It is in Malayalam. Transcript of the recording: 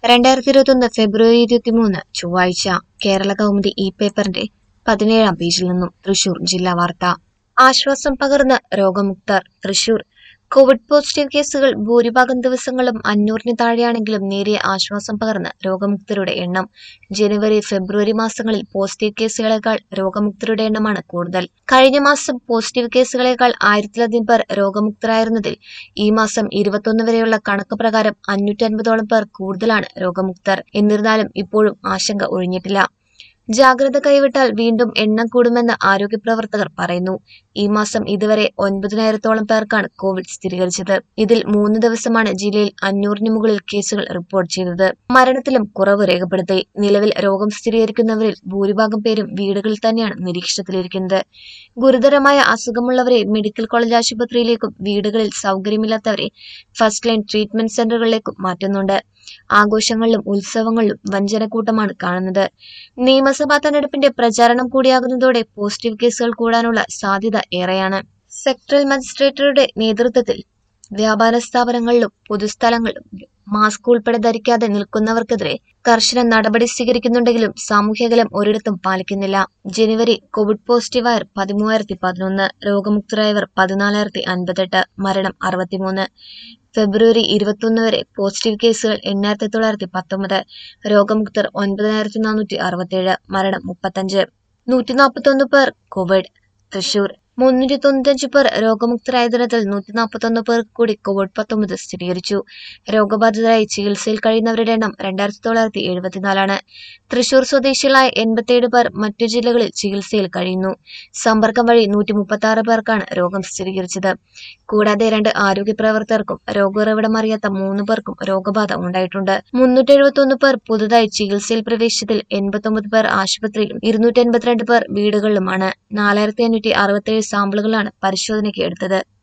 രണ്ടായിരത്തി ഇരുപത്തൊന്ന് ഫെബ്രുവരി ഇരുപത്തിമൂന്ന് ചൊവ്വാഴ്ച കേരള കൗമുദി ഇ പേപ്പറിന്റെ പതിനേഴാം പേജിൽ നിന്നും തൃശൂർ ജില്ലാ വാർത്ത ആശ്വാസം പകർന്ന് രോഗമുക്തർ തൃശൂർ കോവിഡ് പോസിറ്റീവ് കേസുകൾ ഭൂരിഭാഗം ദിവസങ്ങളും അഞ്ഞൂറിന് താഴെയാണെങ്കിലും നേരിയ ആശ്വാസം പകർന്ന് രോഗമുക്തരുടെ എണ്ണം ജനുവരി ഫെബ്രുവരി മാസങ്ങളിൽ പോസിറ്റീവ് കേസുകളേക്കാൾ രോഗമുക്തരുടെ എണ്ണമാണ് കൂടുതൽ കഴിഞ്ഞ മാസം പോസിറ്റീവ് കേസുകളേക്കാൾ ആയിരത്തിലധികം പേർ രോഗമുക്തരായിരുന്നതിൽ ഈ മാസം ഇരുപത്തൊന്ന് വരെയുള്ള കണക്ക് പ്രകാരം അഞ്ഞൂറ്റൻപതോളം പേർ കൂടുതലാണ് രോഗമുക്തർ എന്നിരുന്നാലും ഇപ്പോഴും ആശങ്ക ഒഴിഞ്ഞിട്ടില്ല ജാഗ്രത കൈവിട്ടാൽ വീണ്ടും എണ്ണം കൂടുമെന്ന് ആരോഗ്യ പ്രവർത്തകർ പറയുന്നു ഈ മാസം ഇതുവരെ ഒൻപതിനായിരത്തോളം പേർക്കാണ് കോവിഡ് സ്ഥിരീകരിച്ചത് ഇതിൽ മൂന്ന് ദിവസമാണ് ജില്ലയിൽ അഞ്ഞൂറിന് മുകളിൽ കേസുകൾ റിപ്പോർട്ട് ചെയ്തത് മരണത്തിലും കുറവ് രേഖപ്പെടുത്തി നിലവിൽ രോഗം സ്ഥിരീകരിക്കുന്നവരിൽ ഭൂരിഭാഗം പേരും വീടുകളിൽ തന്നെയാണ് നിരീക്ഷണത്തിലിരിക്കുന്നത് ഗുരുതരമായ അസുഖമുള്ളവരെ മെഡിക്കൽ കോളേജ് ആശുപത്രിയിലേക്കും വീടുകളിൽ സൗകര്യമില്ലാത്തവരെ ഫസ്റ്റ് ലൈൻ ട്രീറ്റ്മെന്റ് സെന്ററുകളിലേക്കും മാറ്റുന്നുണ്ട് ആഘോഷങ്ങളിലും ഉത്സവങ്ങളിലും വഞ്ചനക്കൂട്ടമാണ് കാണുന്നത് നിയമസഭാ തെരഞ്ഞെടുപ്പിന്റെ പ്രചാരണം കൂടിയാകുന്നതോടെ പോസിറ്റീവ് കേസുകൾ കൂടാനുള്ള സാധ്യത ഏറെയാണ് സെക്ടറൽ മജിസ്ട്രേറ്ററുടെ നേതൃത്വത്തിൽ വ്യാപാര സ്ഥാപനങ്ങളിലും പൊതുസ്ഥലങ്ങളിലും മാസ്ക് ഉൾപ്പെടെ ധരിക്കാതെ നിൽക്കുന്നവർക്കെതിരെ കർശന നടപടി സ്വീകരിക്കുന്നുണ്ടെങ്കിലും സാമൂഹ്യകലം ഒരിടത്തും പാലിക്കുന്നില്ല ജനുവരി കോവിഡ് പോസിറ്റീവായർ പതിമൂവായിരത്തി പതിനൊന്ന് രോഗമുക്തരായവർ പതിനാലായിരത്തി അൻപത്തെട്ട് മരണം അറുപത്തിമൂന്ന് ഫെബ്രുവരി ഇരുപത്തൊന്ന് വരെ പോസിറ്റീവ് കേസുകൾ എണ്ണായിരത്തി തൊള്ളായിരത്തി പത്തൊമ്പത് രോഗമുക്തർ ഒൻപതിനായിരത്തി നാനൂറ്റി അറുപത്തിയേഴ് മരണം മുപ്പത്തഞ്ച് നൂറ്റി നാൽപ്പത്തൊന്ന് പേർ കോവിഡ് തൃശൂർ മുന്നൂറ്റി തൊണ്ണൂറ്റഞ്ച് പേർ രോഗമുക്തരായ ദിനത്തിൽ നൂറ്റി നാൽപ്പത്തൊന്ന് പേർക്ക് കൂടി കോവിഡ് പത്തൊമ്പത് സ്ഥിരീകരിച്ചു രോഗബാധിതരായി ചികിത്സയിൽ കഴിയുന്നവരുടെ എണ്ണം രണ്ടായിരത്തി തൊള്ളായിരത്തി എഴുപത്തിനാലാണ് തൃശൂർ സ്വദേശികളായ എൺപത്തിയേഴ് പേർ മറ്റു ജില്ലകളിൽ ചികിത്സയിൽ കഴിയുന്നു സമ്പർക്കം വഴി നൂറ്റി മുപ്പത്തി ആറ് പേർക്കാണ് രോഗം സ്ഥിരീകരിച്ചത് കൂടാതെ രണ്ട് ആരോഗ്യ പ്രവർത്തകർക്കും രോഗോറവിടം അറിയാത്ത മൂന്ന് പേർക്കും രോഗബാധ ഉണ്ടായിട്ടുണ്ട് മുന്നൂറ്റി എഴുപത്തി ഒന്ന് പേർ പുതുതായി ചികിത്സയിൽ പ്രവേശിച്ചതിൽ എൺപത്തൊമ്പത് പേർ ആശുപത്രിയിലും ഇരുന്നൂറ്റി എൺപത്തിരണ്ട് പേർ വീടുകളിലുമാണ് നാലായിരത്തി അഞ്ഞൂറ്റി അറുപത്തിയേഴ് സാമ്പിളുകളാണ് പരിശോധനയ്ക്ക് എടുത്തത്